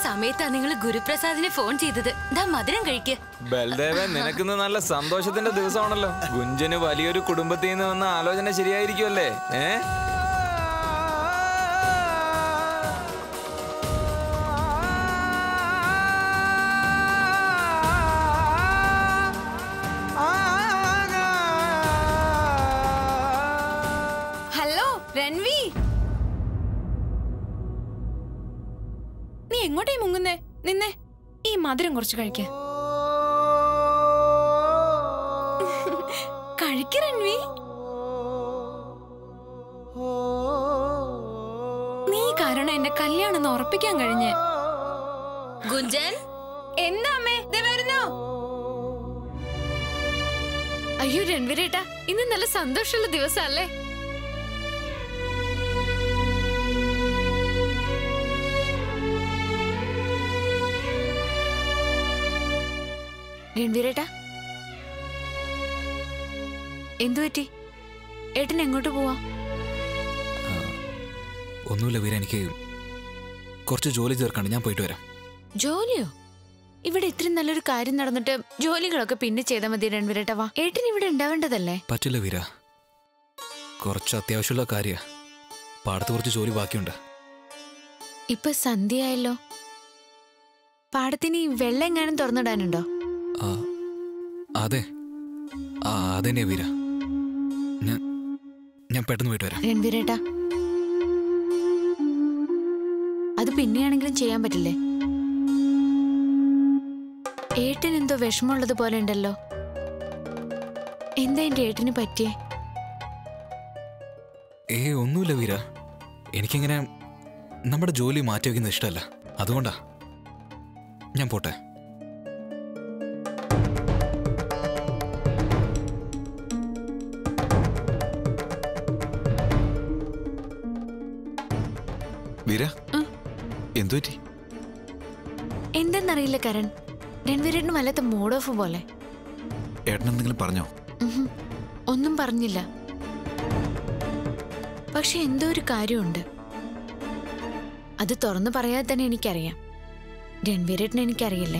സമയത്താ നിങ്ങൾ ഗുരുപ്രസാദിനെ ഫോൺ ചെയ്തത് ദാ മധുരം കഴിക്ക് ബൽദേവൻ നിനക്കിന്ന് നല്ല സന്തോഷത്തിന്റെ ദിവസമാണല്ലോ ഗുഞ്ചന് വലിയൊരു കുടുംബത്തിൽ നിന്ന് വന്ന ആലോചന ശരിയായിരിക്കുമല്ലേ ഏ ഹലോ രൺവി നീ എങ്ങോട്ടേ മുങ്ങുന്നേ നിന്നെ ഈ മധുരം കുറച്ച് കഴിക്ക കഴിക്ക രൺവി നീ കാരണം എന്റെ കല്യാണം ഒന്ന് ഉറപ്പിക്കാൻ കഴിഞ്ഞ് ഗുഞ്ചൻ എന്താ അമ്മേ ദേ വരുന്നു അയ്യോ രൺവീരേട്ടാ ഇന്ന് നല്ല സന്തോഷമുള്ള ദിവസമല്ലേ രൺവീരേട്ടാ എന്തു പറ്റി ഏട്ടൻ എങ്ങോട്ട് പോവാ ഒന്നുമില്ല വീര എനിക്ക് കുറച്ച് ജോലി തീർക്കാണ്ട് ഞാൻ പോയിട്ട് വരാം ജോലിയോ ഇവിടെ ഇത്രയും നല്ലൊരു കാര്യം നടന്നിട്ട് ജോലികളൊക്കെ പിന്നെ ചെയ്താൽ മതി രൺവീരേട്ടാ വാ ഏട്ടൻ ഇവിടെ ഉണ്ടാവേണ്ടതല്ലേ പറ്റില്ല വീര കുറച്ച് അത്യാവശ്യമുള്ള കാര്യ പാടത്ത് കുറച്ച് ജോലി ബാക്കിയുണ്ട് ഇപ്പൊ സന്ധ്യയായല്ലോ പാടത്തിന് വെള്ളം എങ്ങാനും തുറന്നിടാനുണ്ടോ ആ അതെ ആ അതെന്നെ വീര ഞാൻ ഞാൻ പെട്ടെന്ന് പോയിട്ട് വരാം രൺവീരേട്ടാ അത് പിന്നെയാണെങ്കിലും ചെയ്യാൻ പറ്റില്ലേ ഏട്ടൻ എന്തോ വിഷമമുള്ളത് പോലെ ഉണ്ടല്ലോ എന്താ എന്റെ ഏട്ടന് പറ്റിയേ ഏ ഒന്നുമില്ല വീര എനിക്കിങ്ങനെ നമ്മുടെ ജോലി മാറ്റി വയ്ക്കുന്നത് ഇഷ്ടമല്ല അതുകൊണ്ടാ ഞാൻ പോട്ടെ വീര എന്തു പറ്റി എന്തെന്നറിയില്ല കരൺ രൺവീരേട്ടന് വല്ലാത്ത മൂഡ് ഓഫ് പോലെ ഏട്ടൻ എന്തെങ്കിലും പറഞ്ഞോ ഉഹും. ഒന്നും പറഞ്ഞില്ല പക്ഷെ എന്തോ ഒരു കാര്യമുണ്ട് അത് തുറന്നു പറയാതെ തന്നെ എനിക്കറിയാം രൺവീരേട്ടനെ എനിക്കറിയില്ലേ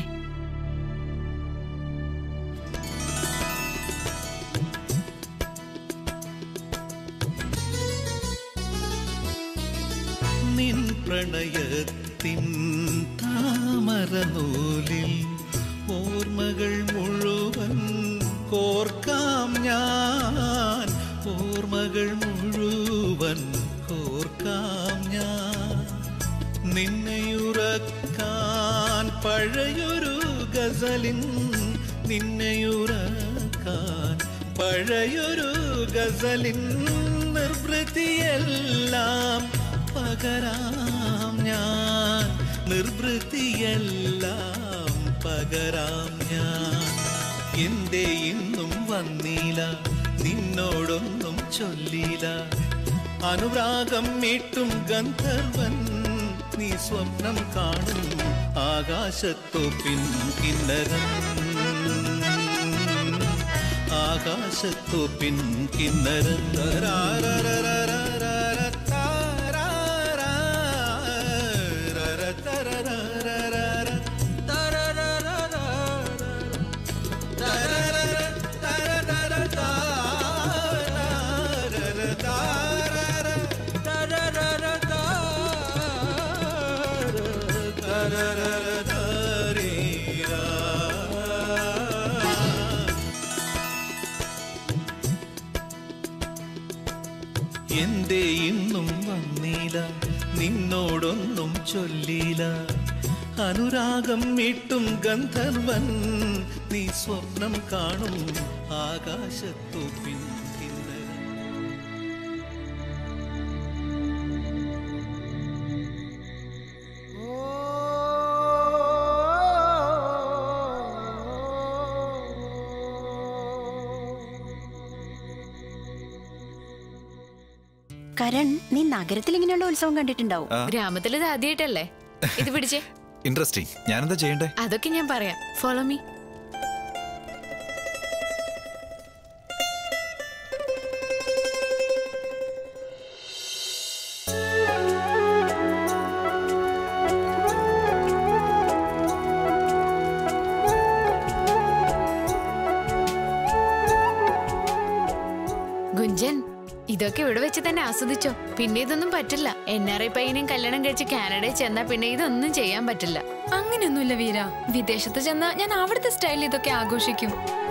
നിൻ പ്രണയത്തിൻ താമരനൂലിൽ ഓർമ്മകൾ മുഴുവൻ കോർക്കാം ഞാൻ ഓർമ്മകൾ മുഴുവൻ കോർക്കാം ഞാൻ നിന്നെയുറക്കാൻ പഴയൊരു ഗസലിൻ നിന്നെയുറക്കാൻ പഴയൊരു ഗസലിൻ നിർവൃത്തിയെല്ലാം പകരാം ഞാൻ നിർവൃത്തിയെല്ലാം പകരാം ഞാൻ എന്റെ ഇന്നും വന്നില്ല നിന്നോടൊന്നും ചൊല്ലില്ല അനുരാഗം മീട്ടും ഗന്ധർവൻ നീ സ്വപ്നം കാണും ആകാശത്തൊപ്പിൻ കിന്നരൻ ആകാശത്തൊപ്പിൻ കിന്നരൻ എന്റെ ഇന്നും വന്നില്ല നിന്നോടൊന്നും ചൊല്ലില്ല അനുരാഗം മീട്ടും ഗന്ധർവൻ നീ സ്വപ്നം കാണും ആകാശത്തു പിന്തിന്നരൻ കരൺ നീ നഗരത്തിൽ ഇങ്ങനെയുള്ള ഉത്സവം കണ്ടിട്ടുണ്ടാവും ഗ്രാമത്തിൽ ഇത് ആദ്യമായിട്ടല്ലേ ഇത് പിടിച്ചേ ഇൻട്രസ്റ്റിംഗ് ഞാനെന്താ ചെയ്യണ്ടേ അതൊക്കെ ഞാൻ പറയാം ഫോളോ മീ ഗുഞ്ചൻ ഇതൊക്കെ ഇവിടെ വെച്ച് തന്നെ ആസ്വദിച്ചോ പിന്നെ ഇതൊന്നും പറ്റില്ല എൻ ആർ ഐ പയ്യനെയും കല്യാണം കഴിച്ച് കാനഡയിൽ ചെന്നാ പിന്നെ ഇതൊന്നും ചെയ്യാൻ പറ്റില്ല അങ്ങനെയൊന്നുമില്ല വീര വിദേശത്ത് ചെന്നാ ഞാൻ അവിടുത്തെ സ്റ്റൈലിൽ ഇതൊക്കെ ആഘോഷിക്കും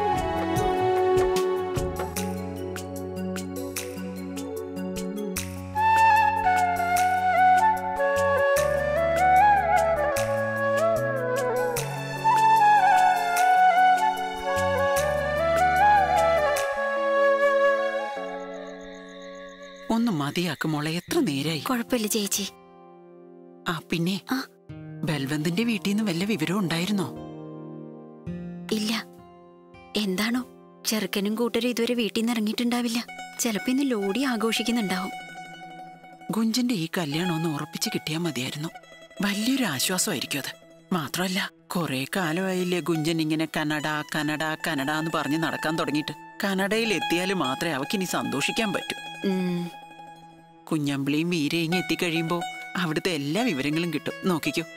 ഒന്ന് മതിയാക്ക് മോളെ എത്ര നേരായി കുഴപ്പമില്ല ചേച്ചി ആ പിന്നെ ആ. ബൽവന്തിന്റെ വീട്ടിൽ നിന്ന് വല്ല വിവരം ഉണ്ടായിരുന്നോ ഇല്ല എന്താണോ ചെറുക്കനും കൂട്ടരും ഇതുവരെ വീട്ടിൽ നിന്ന് ഇറങ്ങിയിട്ടുണ്ടാവില്ല ചിലപ്പോ ഇന്ന് ലോഡി ആഘോഷിക്കുന്നുണ്ടാവും ഗുഞ്ചന്റെ ഈ കല്യാണം ഒന്ന് ഉറപ്പിച്ച് കിട്ടിയാൽ മതിയായിരുന്നു വലിയൊരു ആശ്വാസമായിരിക്കും അത് മാത്രമല്ല കുറെ കാലമായില്ലേ ഗുഞ്ചൻ ഇങ്ങനെ കനഡ കനഡ കനഡ എന്ന് പറഞ്ഞ് നടക്കാൻ തുടങ്ങിയിട്ട് കനഡയിൽ എത്തിയാൽ മാത്രമേ അവക്കിനി സന്തോഷിക്കാൻ പറ്റൂ ഉം, കുഞ്ഞമ്പിളിയും വീരയും എത്തിക്കഴിയുമ്പോ അവിടുത്തെ എല്ലാ വിവരങ്ങളും കിട്ടും നോക്കിക്കോ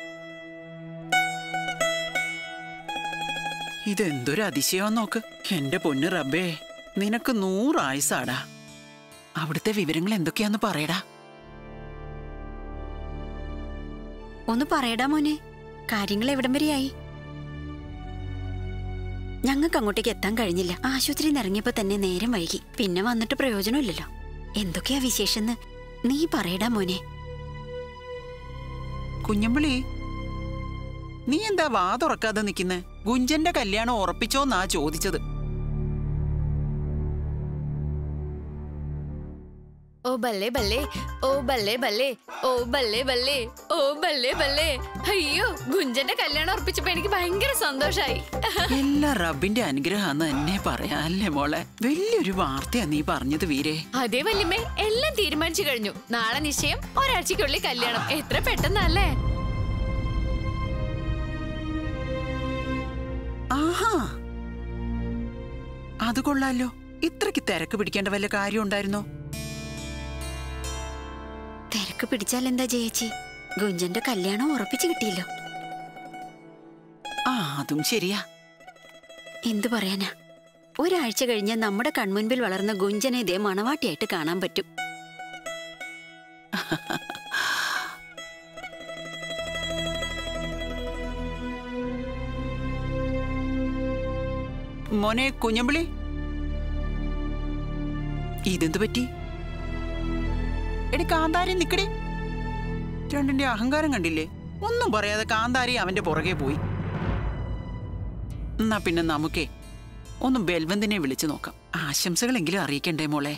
ഇതെന്തൊരു അതിശയം നോക്ക് എന്റെ പൊന്ന് റബ്ബേ നിനക്ക് നൂറായുസാടാ അവിടുത്തെ വിവരങ്ങൾ എന്തൊക്കെയാന്ന് പറയടാ ഒന്ന് പറയടാ മോനെ കാര്യങ്ങൾ എവിടം വരെയായി ഞങ്ങൾക്ക് അങ്ങോട്ടേക്ക് എത്താൻ കഴിഞ്ഞില്ല ആശുപത്രിയിൽ നിന്ന് ഇറങ്ങിയപ്പോ തന്നെ നേരം വൈകി പിന്നെ വന്നിട്ട് പ്രയോജനമില്ലല്ലോ എന്തൊക്കെയാ വിശേഷന്ന് നീ പറയടാ മോനെ കുഞ്ഞമ്പിളി നീ എന്താ വാ തുറക്കാതെ നിൽക്കുന്നെ ഗുഞ്ചന്റെ കല്യാണം ഉറപ്പിച്ചോന്നാ ചോദിച്ചത് ഓ ബല്ലേ ബല്ലേ ഓ ബല്ലേ ബല്ലേ ഓ ബല്ലേ ബല്ലേ ഓ ബല്ലേ ബല്ലേ അയ്യോ ഗുഞ്ചന്റെ കല്യാണം ഉറപ്പിച്ചപ്പോ എനിക്ക് ഭയങ്കര സന്തോഷായി എല്ലാ റബ്ബിന്റെ അനുഗ്രഹാന്ന് എന്നെ പറയാ അല്ലേ മോളെ വലിയൊരു വാർത്തയാ നീ പറഞ്ഞത് വീരേ അതേ വല്യമ്മേ എല്ലാം തീരുമാനിച്ചു കഴിഞ്ഞു നാളെ നിശ്ചയം ഒരാഴ്ചക്കുള്ളിൽ കല്യാണം എത്ര പെട്ടെന്നല്ലേ ആഹാ അത് കൊള്ളാലോ ഇത്രയ്ക്ക് തിരക്ക് പിടിക്കേണ്ട വല്ല കാര്യം ഉണ്ടായിരുന്നോ തിരക്ക് പിടിച്ചാൽ എന്താ ജയിച്ചി ഗുഞ്ചന്റെ കല്യാണം ഉറപ്പിച്ചു കിട്ടിയല്ലോ ആ അതും ശരിയാ എന്തു പറയാനാ ഒരാഴ്ച കഴിഞ്ഞ് നമ്മുടെ കൺമുൻപിൽ വളർന്ന ഗുഞ്ചനെ ഇതേ മണവാട്ടിയായിട്ട് കാണാൻ പറ്റും മോനെ കുഞ്ഞമ്പിളി ഇതെന്ത് പറ്റി എടി കാന്താരി നിക്കടി രണ്ടിന്റെ അഹങ്കാരം കണ്ടില്ലേ ഒന്നും പറയാതെ കാന്താരി അവന്റെ പുറകെ പോയി എന്നാ പിന്നെ നമുക്കേ ഒന്ന് ബൽവന്തിനെ വിളിച്ചു നോക്കാം ആശംസകളെങ്കിലും അറിയിക്കണ്ടേ മോളെ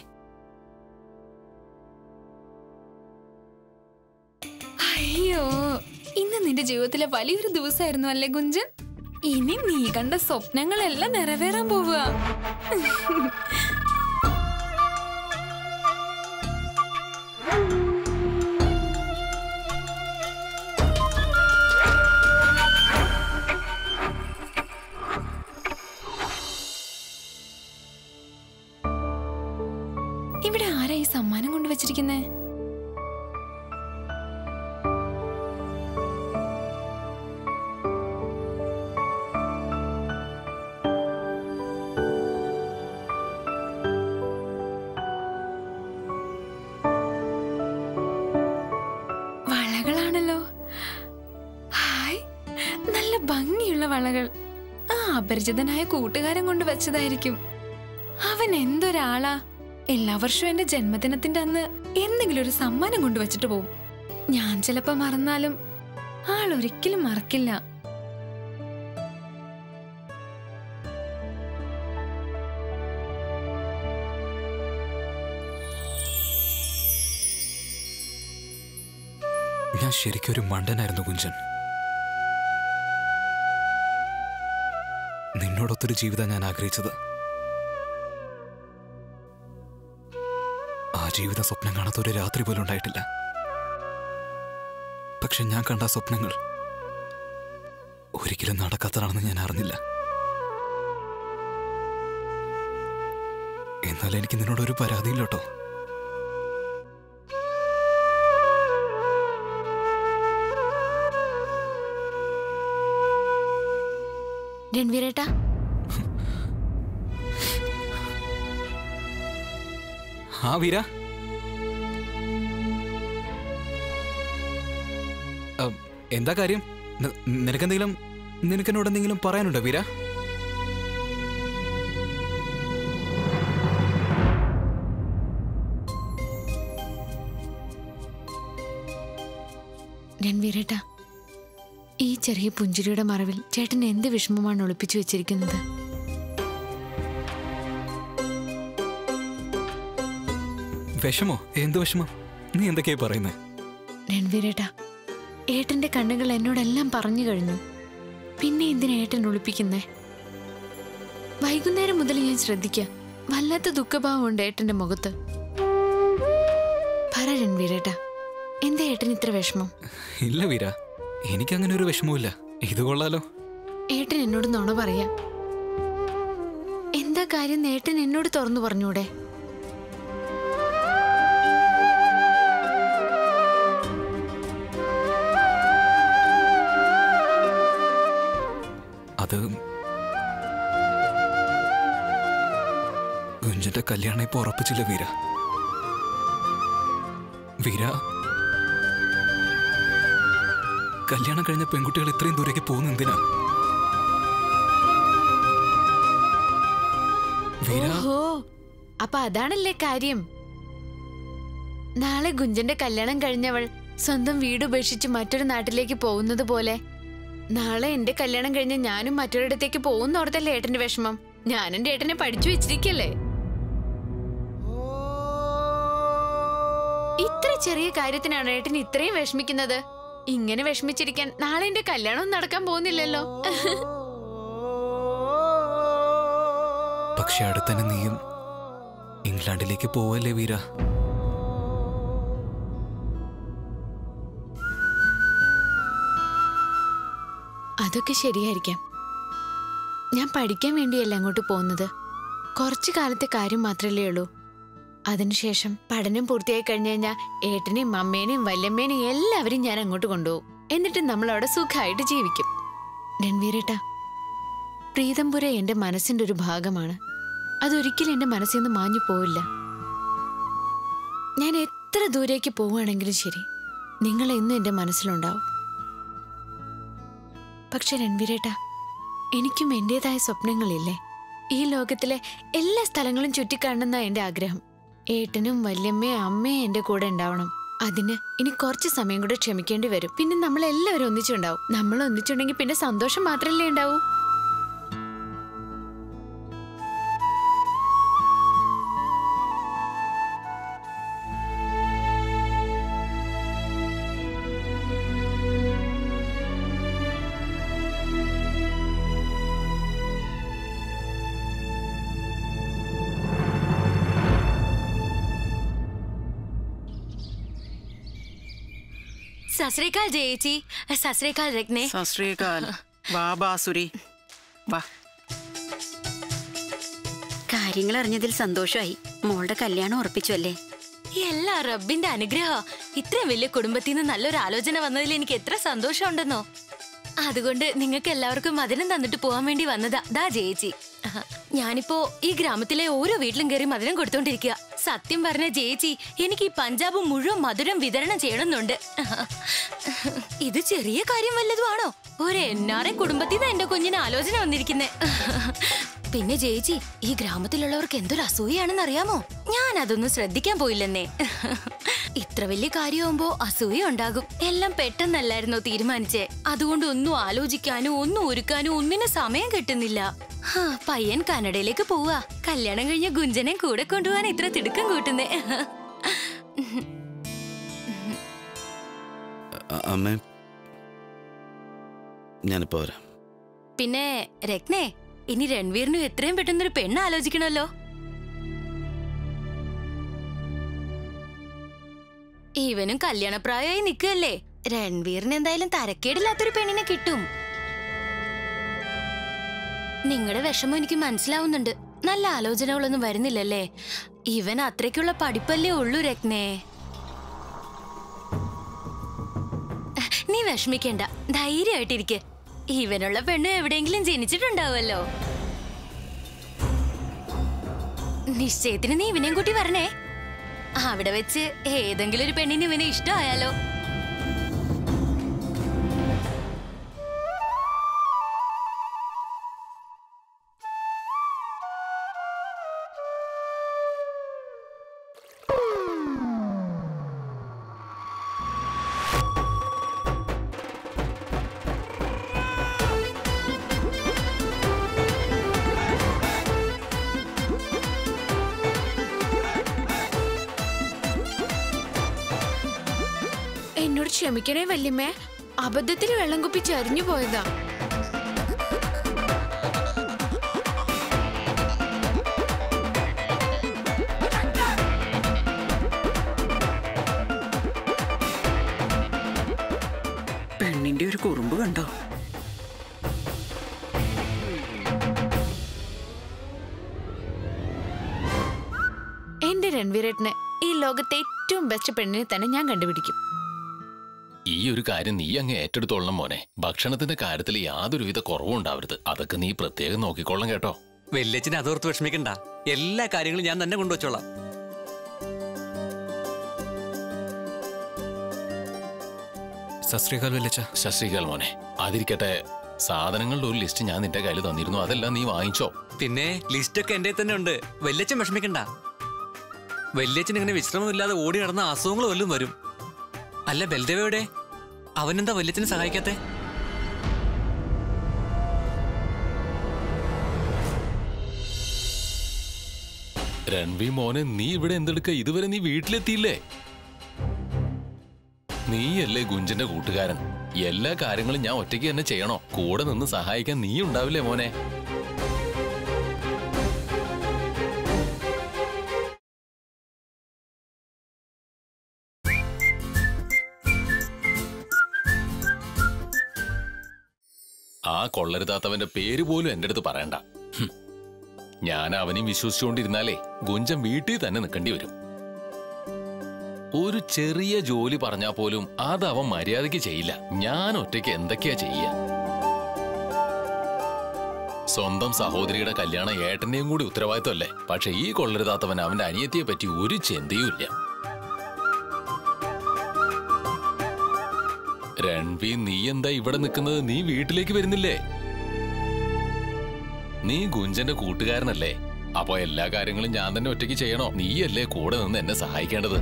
അയ്യോ ഇന്ന് നിന്റെ ജീവിതത്തിലെ വലിയൊരു ദിവസമായിരുന്നു അല്ലേ ഗുഞ്ചൻ ഇനി നീ കണ്ട സ്വപ്നങ്ങളെല്ലാം നിറവേറാൻ പോവുക ഇവിടെ ആരാ ഈ സമ്മാനം കൊണ്ടുവച്ചിരിക്കുന്നേ വളകളാണല്ലോ ഹായ് നല്ല ഭംഗിയുള്ള വളകൾ ആ അപരിചിതനായ കൂട്ടുകാരൻ കൊണ്ട് വെച്ചതായിരിക്കും അവൻ എന്തൊരാളാ എല്ലാ വർഷവും എന്റെ ജന്മദിനത്തിന്റെ അന്ന് എന്തെങ്കിലും ഒരു സമ്മാനം കൊണ്ടുവച്ചിട്ട് പോവും ഞാൻ ചിലപ്പോ മറന്നാലും ആൾ ഒരിക്കലും മറക്കില്ല ഞാൻ ശരിക്കും ഒരു മണ്ടനായിരുന്നു കുഞ്ചൻ നിന്നോടൊത്തൊരു ജീവിതം ഞാൻ ആഗ്രഹിച്ചത് ആ ജീവിത സ്വപ്നം കാണാത്ത ഒരു രാത്രി പോലും ഉണ്ടായിട്ടില്ല പക്ഷെ ഞാൻ കണ്ട ആ സ്വപ്നങ്ങൾ ഒരിക്കലും നടക്കാത്തതാണെന്ന് ഞാൻ അറിഞ്ഞില്ല എന്നാൽ എനിക്ക് നിന്നോടൊരു പരാതിയില്ല കേട്ടോ രൺവീരേട്ടാ ആ വീര അ, എന്താ കാര്യം ന- നിനക്കെന്തെങ്കിലും നിനക്കെന്നോട് എന്തെങ്കിലും പറയാനുണ്ടോ വീര രൺവീരേട്ട ഈ ചെറിയ പുഞ്ചിരിയുടെ മറവിൽ ചേട്ടൻ എന്ത് വിഷമമാണ് ഒളിപ്പിച്ചു വെച്ചിരിക്കുന്നത് വിഷമോ എന്ത് വിഷമം നീ എന്തൊക്കെയാ പറയുന്നത് രൺവീരേട്ട ഏട്ടന്റെ കണ്ണുകൾ എന്നോടെല്ലാം പറഞ്ഞു കഴിഞ്ഞു പിന്നെ എന്തിനാ ഏട്ടൻ ഒളിപ്പിക്കുന്നേ വൈകുന്നേരം മുതൽ ഞാൻ ശ്രദ്ധിക്കാം വല്ലാത്ത ദുഃഖഭാവമുണ്ട് ഏട്ടന്റെ മുഖത്ത് പറ രൺവീരേട്ട എന്താ ഏട്ടൻ ഇത്ര വിഷമം ഇല്ല വീര എനിക്കങ്ങനെ ഒരു വിഷമവുമില്ല ഇത് കൊള്ളാലോ ഏട്ടൻ എന്നോട് നുണ പറയാ എന്താ കാര്യം ഏട്ടൻ എന്നോട് തുറന്നു പറഞ്ഞൂടെ അത് ഗുഞ്ചന്റെ കല്യാണം ഇപ്പൊ ഉറപ്പിച്ചില്ല വീര വീര കല്യാണം കഴിഞ്ഞ പെൺകുട്ടികൾ ഇത്രയും ദൂരേക്ക് പോകുന്ന എന്തിനാ വീര ഓഹോ അപ്പൊ അതാണല്ലേ കാര്യം നാളെ ഗുഞ്ചന്റെ കല്യാണം കഴിഞ്ഞവൾ സ്വന്തം വീട് ഉപേക്ഷിച്ച് മറ്റൊരു നാട്ടിലേക്ക് പോകുന്നത് പോലെ നാളെ എന്റെ കല്യാണം കഴിഞ്ഞ് ഞാനും മറ്റൊരിടത്തേക്ക് പോകുന്നോടത്തല്ലേ ഏട്ടന്റെ വിഷമം ഞാൻ എന്റെ ഏട്ടനെ പഠിച്ചു വെച്ചിരിക്കല്ലേ ഇത്ര ചെറിയ കാര്യത്തിനാണ് ഏട്ടൻ ഇത്രയും വിഷമിക്കുന്നത് ഇങ്ങനെ വിഷമിച്ചിരിക്കാൻ നാളെ എന്റെ കല്യാണം നടക്കാൻ പോകുന്നില്ലല്ലോ പക്ഷെ അടുത്തന്നെ നീയും ഇംഗ്ലണ്ടിലേക്ക് പോവല്ലേ വീര അതൊക്കെ ശരിയായിരിക്കാം ഞാൻ പഠിക്കാൻ വേണ്ടിയല്ല അങ്ങോട്ട് പോകുന്നത് കുറച്ചു കാലത്തെ കാര്യം മാത്രമല്ലേ ഉള്ളൂ അതിനുശേഷം പഠനം പൂർത്തിയായി കഴിഞ്ഞു കഴിഞ്ഞാൽ ഏട്ടനെയും അമ്മേനെയും വല്യമ്മേനെയും എല്ലാവരും ഞാൻ അങ്ങോട്ട് കൊണ്ടുപോകും എന്നിട്ട് നമ്മൾ അവിടെ സുഖമായിട്ട് ജീവിക്കും രൺവീരേട്ട പ്രീതംപുര എന്റെ മനസ്സിന്റെ ഒരു ഭാഗമാണ് അതൊരിക്കലും എന്റെ മനസ്സിൽ നിന്ന് മാഞ്ഞു പോവില്ല ഞാൻ എത്ര ദൂരേക്ക് പോവുകയാണെങ്കിലും ശരി നിങ്ങൾ എന്നും എന്റെ മനസ്സിലുണ്ടാവും പക്ഷെ രൺവീരേട്ട എനിക്കും എന്റേതായ സ്വപ്നങ്ങളില്ലേ ഈ ലോകത്തിലെ എല്ലാ സ്ഥലങ്ങളും ചുറ്റിക്കാണുന്ന എന്റെ ആഗ്രഹം ഏട്ടനും വല്യമ്മയും അമ്മയും എന്റെ കൂടെ ഉണ്ടാവണം അതിന് ഇനി കുറച്ച് സമയം കൂടെ ക്ഷമിക്കേണ്ടി വരും പിന്നെ നമ്മൾ എല്ലാവരും ഒന്നിച്ചുണ്ടാവും നമ്മൾ ഒന്നിച്ചുണ്ടെങ്കിൽ പിന്നെ സന്തോഷം മാത്രമല്ലേ ഉണ്ടാവൂ സസ്രീകാൽ ജയിച്ചി സസ്രീകാൽ രത്നേ സശ്രീകാൽ വാ ബാസുരി വാ കാര്യങ്ങൾ അറിഞ്ഞതിൽ സന്തോഷമായി മോളുടെ കല്യാണം ഉറപ്പിച്ചു അല്ലേ എല്ലാ റബ്ബിന്റെ അനുഗ്രഹ ഇത്രയും വലിയ കുടുംബത്തിൽ നിന്ന് നല്ലൊരു ആലോചന വന്നതിൽ എനിക്ക് എത്ര സന്തോഷമുണ്ടെന്നോ അതുകൊണ്ട് നിങ്ങൾക്ക് എല്ലാവർക്കും മധുരം തന്നിട്ട് പോവാൻ വേണ്ടി വന്നതാ ദാ ജയിച്ചി ആഹ്, ഞാനിപ്പോ ഈ ഗ്രാമത്തിലെ ഓരോ വീട്ടിലും കയറി മധുരം കൊടുത്തോണ്ടിരിക്കുക സത്യം പറഞ്ഞ ജയിച്ചി എനിക്ക് ഈ പഞ്ചാബ് മുഴുവൻ മധുരം വിതരണം ചെയ്യണമെന്നുണ്ട് ആഹ്. ഇത് ചെറിയ കാര്യം വല്ലതും ആണോ ഒരു എന്നാറെ കുടുംബത്തിൽ നിന്ന് എന്റെ കുഞ്ഞിന് ആലോചന വന്നിരിക്കുന്നേ പിന്നെ ജയിച്ചി ഈ ഗ്രാമത്തിലുള്ളവർക്ക് എന്തൊരു അസൂയാണെന്ന് അറിയാമോ ഞാൻ അതൊന്നും ശ്രദ്ധിക്കാൻ പോയില്ലെന്നേ ഇത്ര വലിയ കാര്യമാകുമ്പോ അസൂയ ഉണ്ടാകും എല്ലാം പെട്ടെന്നല്ലായിരുന്നോ തീരുമാനിച്ചേ അതുകൊണ്ട് ഒന്നും ആലോചിക്കാനോ ഒന്നും ഒരുക്കാനോ ഒന്നിനും സമയം കിട്ടുന്നില്ല ഹാ, പയ്യൻ കനഡയിലേക്ക് പോവാ കല്യാണം കഴിഞ്ഞ ഗുഞ്ചനെ കൂടെ കൊണ്ടുപോകാൻ ഇത്ര തിടുക്കം കൂട്ടുന്നേ അ- അമ്മേ ഞാനിപ്പോ വരാം പിന്നെ രത്നേ ഇനി രൺവീറിനും എത്രയും പെട്ടെന്നൊരു പെണ്ണ് ആലോചിക്കണമല്ലോ ഇവനും കല്യാണപ്രായമായി നിൽക്കുകയല്ലേ രൺവീറിന് എന്തായാലും തരക്കേടില്ലാത്തൊരു പെണ്ണിനെ കിട്ടും നിങ്ങളുടെ വിഷമം എനിക്ക് മനസ്സിലാവുന്നുണ്ട് നല്ല ആലോചനകളൊന്നും വരുന്നില്ലല്ലേ ഇവൻ അത്രയ്ക്കുള്ള പഠിപ്പല്ലേ ഉള്ളൂ രത്നേ നീ വിഷമിക്കണ്ട ധൈര്യമായിട്ടിരിക്കെ ഇവനുള്ള പെണ്ണ് എവിടെയെങ്കിലും ജനിച്ചിട്ടുണ്ടാവുമല്ലോ നിശ്ചയത്തിന് നീ ഇവനെയും കൂട്ടി വരണേ അവിടെ വെച്ച് ഏതെങ്കിലും ഒരു പെണ്ണിന് ഇവനെ ഇഷ്ടമായാലോ എന്നോട് ക്ഷമിക്കണേ വല്യമ്മേ അബദ്ധത്തിൽ വെള്ളം കുപ്പി ചരിഞ്ഞു പോയതാ പെണ്ണിന്റെ ഒരു കുറുമ്പ് കണ്ടോ എന്റെ രൺവീരേട്ടന് ഈ ലോകത്തെ ഏറ്റവും ബെസ്റ്റ് പെണ്ണിനെ തന്നെ ഞാൻ കണ്ടുപിടിക്കും ഈ ഒരു കാര്യം നീ അങ്ങ് ഏറ്റെടുത്തോളണം മോനെ ഭക്ഷണത്തിന്റെ കാര്യത്തിൽ യാതൊരുവിധ കുറവും ഉണ്ടാവരുത് അതൊക്കെ നീ പ്രത്യേകം നോക്കിക്കൊള്ളണം കേട്ടോ വല്യച്ഛനെ അതോർത്ത് വിഷമിക്കണ്ട എല്ലാ കാര്യങ്ങളും ഞാൻ തന്നെ കൊണ്ടുവച്ചോളാം സസ്രീകാൽ വല്ലച്ച ശശ്രീകാൽ മോനെ അതിരിക്കട്ടെ സാധനങ്ങളുടെ ഒരു ലിസ്റ്റ് ഞാൻ നിന്റെ കയ്യിൽ തന്നിരുന്നു അതെല്ലാം നീ വാങ്ങിച്ചോ പിന്നെ ലിസ്റ്റൊക്കെ എന്റെ തന്നെ ഉണ്ട് വല്യച്ഛൻ വിഷമിക്കണ്ട വല്യച്ഛൻ ഇങ്ങനെ വിശ്രമമില്ലാതെ ഓടി നടന്ന അസുഖങ്ങൾ വല്ലതും വരും അല്ല ബൽദേവയുടെ അവനെന്താ വല്യച്ഛനെ സഹായിക്കാത്തെ രൺവി മോനെ നീ ഇവിടെ എന്തെടുക്ക ഇതുവരെ നീ വീട്ടിലെത്തിയില്ലേ നീയല്ലേ ഗുഞ്ചന്റെ കൂട്ടുകാരൻ എല്ലാ കാര്യങ്ങളും ഞാൻ ഒറ്റയ്ക്ക് തന്നെ ചെയ്യണോ കൂടെ നിന്ന് സഹായിക്കാൻ നീ ഉണ്ടാവില്ലേ മോനെ ആ കൊള്ളരുതാത്തവന്റെ പേര് പോലും എന്റെ അടുത്ത് പറയണ്ട ഹും. ഞാൻ അവനെയും വിശ്വസിച്ചുകൊണ്ടിരുന്നാലേ ഗുഞ്ചൻ വീട്ടിൽ തന്നെ നിൽക്കേണ്ടി വരും ഒരു ചെറിയ ജോലി പറഞ്ഞാ പോലും അത് അവൻ മര്യാദയ്ക്ക് ചെയ്യില്ല ഞാൻ ഒറ്റയ്ക്ക് എന്തൊക്കെയാ ചെയ്യ സ്വന്തം സഹോദരിയുടെ കല്യാണം ഏട്ടന്റെയും കൂടി ഉത്തരവാദിത്തമല്ലേ പക്ഷെ ഈ കൊള്ളരുതാത്തവൻ അവന്റെ അനിയത്തിയെ പറ്റി ഒരു ചിന്തയും ഇല്ല രൺവി നീ എന്താ ഇവിടെ നിൽക്കുന്നത് നീ വീട്ടിലേക്ക് വരുന്നില്ലേ നീ ഗുഞ്ചന്റെ കൂട്ടുകാരനല്ലേ അപ്പൊ എല്ലാ കാര്യങ്ങളും ഞാൻ തന്നെ ഒറ്റയ്ക്ക് ചെയ്യണോ നീയല്ലേ കൂടെ നിന്ന് എന്നെ സഹായിക്കേണ്ടത്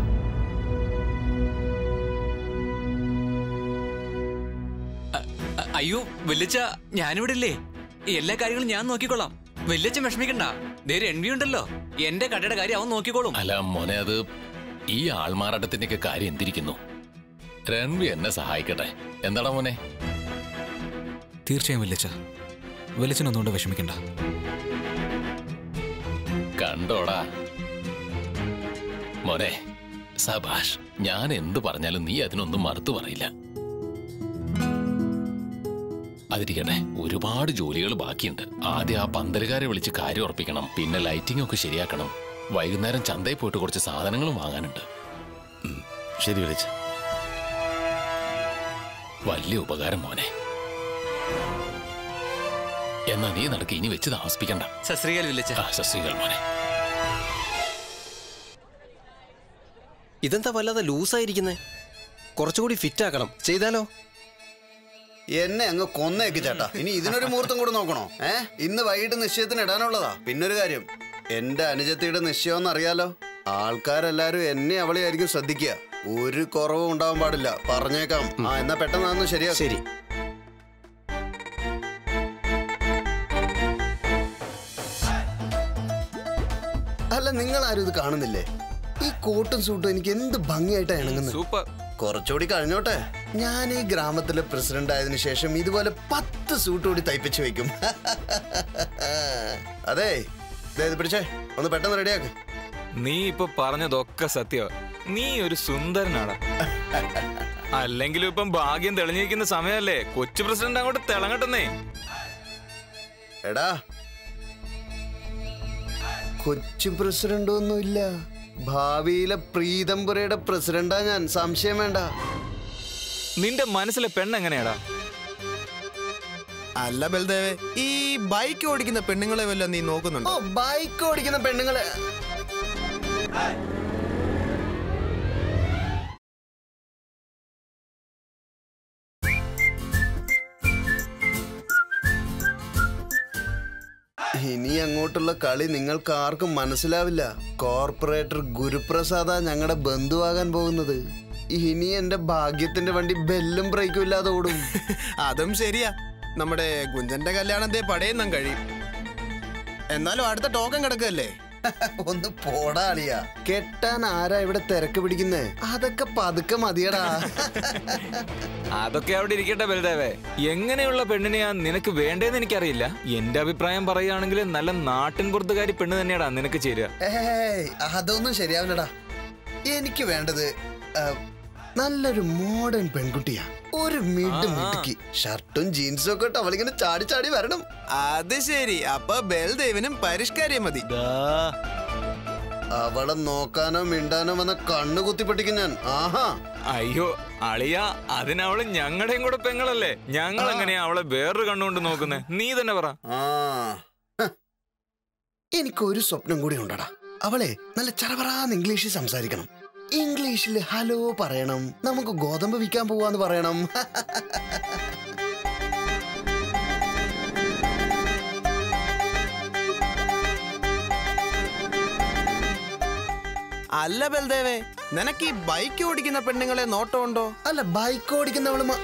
അ- അയ്യോ വല്യച്ഛ ഞാനിവിടെ ഇല്ലേ എല്ലാ കാര്യങ്ങളും ഞാൻ നോക്കിക്കോളാം വല്യച്ഛൻ വിഷമിക്കണ്ട ദേ രൺവി ഉണ്ടല്ലോ എന്റെ കടയുടെ കാര്യം അവൻ നോക്കിക്കോളും അല്ല മോനെ അത് ഈ ആൾമാറാട്ടത്തിന്റെയൊക്കെ കാര്യം എന്തിരിക്കുന്നു രൺവി എന്നെ സഹായിക്കട്ടെ എന്താടാ മോനെ തീർച്ചയായും വല്ലച്ച വല്ലച്ചനൊന്നുകൊണ്ട് വിഷമിക്കണ്ട കണ്ടോടാ മോനെ സബാഷ് ഞാൻ എന്ത് പറഞ്ഞാലും നീ അതിനൊന്നും മറുത്തു പറയില്ല അതിരിക്കട്ടെ ഒരുപാട് ജോലികൾ ബാക്കിയുണ്ട് ആദ്യം ആ പന്തലുകാരെ വിളിച്ച് കാര്യം ഉറപ്പിക്കണം പിന്നെ ലൈറ്റിംഗ് ഒക്കെ ശരിയാക്കണം വൈകുന്നേരം ചന്തയിൽ പോയിട്ട് കുറച്ച് സാധനങ്ങളും വാങ്ങാനുണ്ട് ശരി വിളിച്ച വലിയ ഉപകാരം മോനെ എന്നാ നീ നടക്ക് ഇനി വെച്ച് താമസിപ്പിക്കണ്ട സശ്രീകാൽ വിളിച്ച ആ ശസ്ത്രീകൾ മോനെ ഇതെന്താ വല്ലാതെ ലൂസായിരിക്കുന്നേ കുറച്ചുകൂടി ഫിറ്റ് ആക്കണം ചെയ്താലോ എന്നെ അങ്ങ് കൊന്നേക്ക് ചേട്ടാ ഇനി ഇതിനൊരു മുഹൂർത്തം കൂടെ നോക്കണോ ഏ ഇന്ന് വൈകിട്ട് നിശ്ചയത്തിന് ഇടാനുള്ളതാ പിന്നൊരു കാര്യം എന്റെ അനുജത്തിയുടെ നിശ്ചയം അറിയാലോ ആൾക്കാരെല്ലാരും എന്നെ അവളെയായിരിക്കും ശ്രദ്ധിക്കുക ഒരു കുറവും ഉണ്ടാവാൻ പാടില്ല പറഞ്ഞേക്കാം ആ എന്നാ പെട്ടെന്ന് അതൊന്ന് ശരിയാ ശരി അല്ല നിങ്ങൾ ആരും ഇത് കാണുന്നില്ലേ ഈ കോട്ടും സൂട്ടും എനിക്ക് എന്ത് ഭംഗിയായിട്ടാ ഇണങ്ങുന്നത് സൂപ്പർ കുറച്ചുകൂടി കഴിഞ്ഞോട്ടെ ഞാൻ ഈ ഗ്രാമത്തിലെ പ്രസിഡന്റ് ആയതിനു ശേഷം ഇതുപോലെ പത്ത് സൂട്ട് കൂടി തയ്പ്പിച്ചു വെക്കും അതെ ദേ ഇത് പിടിച്ചേ ഒന്ന് പെട്ടെന്ന് റെഡിയാക്ക് നീ ഇപ്പൊ പറഞ്ഞതൊക്കെ സത്യ നീ ഒരു സുന്ദരനാടാ അല്ലെങ്കിലും ഇപ്പം ഭാഗ്യം തെളിഞ്ഞിരിക്കുന്ന സമയമല്ലേ കൊച്ചു പ്രസിഡന്റ് അങ്ങോട്ട് തിളങ്ങട്ടെന്നേ എടാ കൊച്ചു പ്രസിഡന്റ് ഒന്നുമില്ല ഭാവിയിലെ പ്രീതംപുരയുടെ പ്രസിഡന്റാ ഞാൻ സംശയം വേണ്ട നിന്റെ മനസ്സിലെ പെണ്ണെങ്ങനെയാടാ അല്ല ബൽദേവേ ഈ ബൈക്ക് ഓടിക്കുന്ന പെണ്ണുങ്ങളെ വല്ല നീ നോക്കുന്നുണ്ടോ ഓ ബൈക്ക് ഓടിക്കുന്ന പെണ്ണുങ്ങളെ ഇനി അങ്ങോട്ടുള്ള കളി നിങ്ങൾക്ക് ആർക്കും മനസ്സിലാവില്ല കോർപ്പറേറ്റർ ഗുരുപ്രസാദ ഞങ്ങളുടെ ബന്ധുവാകാൻ പോകുന്നത് ഇനി എന്റെ ഭാഗ്യത്തിന്റെ വണ്ടി ബെല്ലും ബ്രേക്കും ഇല്ലാതെ ഓടും അതും ശരിയാ നമ്മുടെ ഗുഞ്ചന്റെ കല്യാണം ദേ പടയുന്നം കഴിയും എന്നാലും അടുത്ത ടോക്കൺ കിടക്കല്ലേ ഒന്ന് പോടാ അളിയാ കെട്ടാൻ ആരാ ഇവിടെ തിരക്ക് പിടിക്കുന്നേ അതൊക്കെ പതുക്കെ മതിയടാ അതൊക്കെ അവിടെ ഇരിക്കട്ടെ ബലദേവേ എങ്ങനെയുള്ള പെണ്ണിനെയാ നിനക്ക് വേണ്ടതെന്ന് എനിക്കറിയില്ല എന്റെ അഭിപ്രായം പറയുകയാണെങ്കിൽ നല്ല നാട്ടിൻ പുറത്തുകാരി പെണ്ണ് തന്നെയാടാ നിനക്ക് ചേരുക ഏയ് അതൊന്നും ശരിയാവില്ലടാ എനിക്ക് വേണ്ടത് ആ, നല്ലൊരു മോഡേൺ പെൺകുട്ടിയാ ഒരു മിഡ് മിടുക്കി ഷർട്ടും ജീൻസും ഒക്കെ ഇട്ട് അവളിങ്ങനെ ചാടി ചാടി വരണം അത് ശരി അപ്പൊ ബൽദേവിനും പരിഷ്കാരം മതി അവളെ നോക്കാനോ മിണ്ടാനോ വന്ന കണ്ണു കുത്തിപ്പൊട്ടിക്കും ഞാൻ ആഹാ അയ്യോ അളിയ അതിനവള് ഞങ്ങളുടെയും കൂടെ പെങ്ങളല്ലേ ഞങ്ങൾ എങ്ങനെയാ അവളെ വേറൊരു കണ്ണുകൊണ്ട് നോക്കുന്നേ നീ തന്നെ പറ ആ ഹ. എനിക്കൊരു സ്വപ്നം കൂടി ഉണ്ടടാ അവളെ നല്ല ചറപറാന്ന് ഇംഗ്ലീഷിൽ സംസാരിക്കണം ഇംഗ്ലീഷിൽ ഹലോ പറയണം നമുക്ക് ഗോതമ്പ് വിൽക്കാൻ പോവാന്ന് പറയണം അല്ല ബൽദേവേ നിനക്ക് ഈ ബൈക്ക് ഓടിക്കുന്ന പെണ്ണുങ്ങളെ നോട്ടമുണ്ടോ അല്ല ബൈക്ക് ഓടിക്കുന്നവള് മ-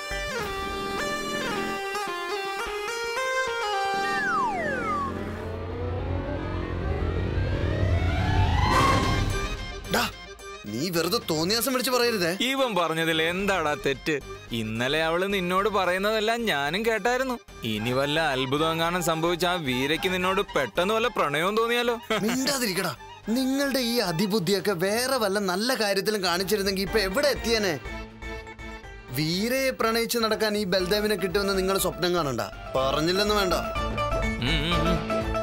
ഡാ, നീ വെറുതെ തോന്നിയാസം വിളിച്ച് പറയരുതേ ഇവൻ പറഞ്ഞതിൽ എന്താടാ തെറ്റ് ഇന്നലെ അവള് നിന്നോട് പറയുന്നതെല്ലാം ഞാനും കേട്ടായിരുന്നു ഇനി വല്ല അത്ഭുതം എങ്ങാനും സംഭവിച്ച ആ വീരയ്ക്ക് നിന്നോട് പെട്ടെന്ന് വല്ല പ്രണയവും തോന്നിയാലോ മിണ്ടാതിരിക്കടാ നിങ്ങളുടെ ഈ അതിബുദ്ധിയൊക്കെ വേറെ വല്ല നല്ല കാര്യത്തിലും കാണിച്ചിരുന്നെങ്കിൽ ഇപ്പൊ എവിടെ എത്തിയേനെ വീരയെ പ്രണയിച്ച് നടക്കാൻ ഈ ബൽദേവിനെ കിട്ടുമെന്ന് നിങ്ങൾ സ്വപ്നം കാണണ്ട പറഞ്ഞില്ലെന്ന് വേണ്ട ഉം, ഉം, ഉം.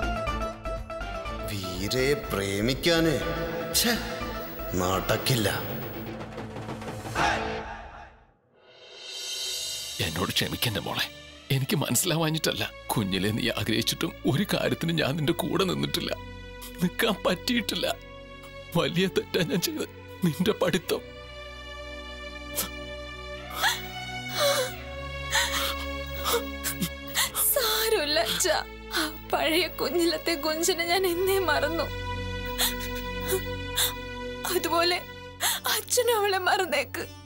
വീരയെ പ്രേമിക്കാന് ഛെ, നടക്കില്ല എന്നോട് ക്ഷമിക്കണ്ട മോളെ എനിക്ക് മനസ്സിലാവാഞ്ഞിട്ടല്ല കുഞ്ഞിലെ നീ ആഗ്രഹിച്ചിട്ടും ഒരു കാര്യത്തിന് ഞാൻ നിന്റെ കൂടെ നിന്നിട്ടില്ല നിൽക്കാൻ പറ്റിയിട്ടില്ല വലിയ തെറ്റാ ഞാൻ ചെയ്ത് നിന്റെ പഠിത്തം സാരമില്ല അച്ഛാ ആ പഴയ കുഞ്ഞിലത്തെ കുഞ്ചിനെ ഞാൻ എന്നേ മറന്നു അതുപോലെ അച്ഛനും അവളെ മറന്നേക്ക്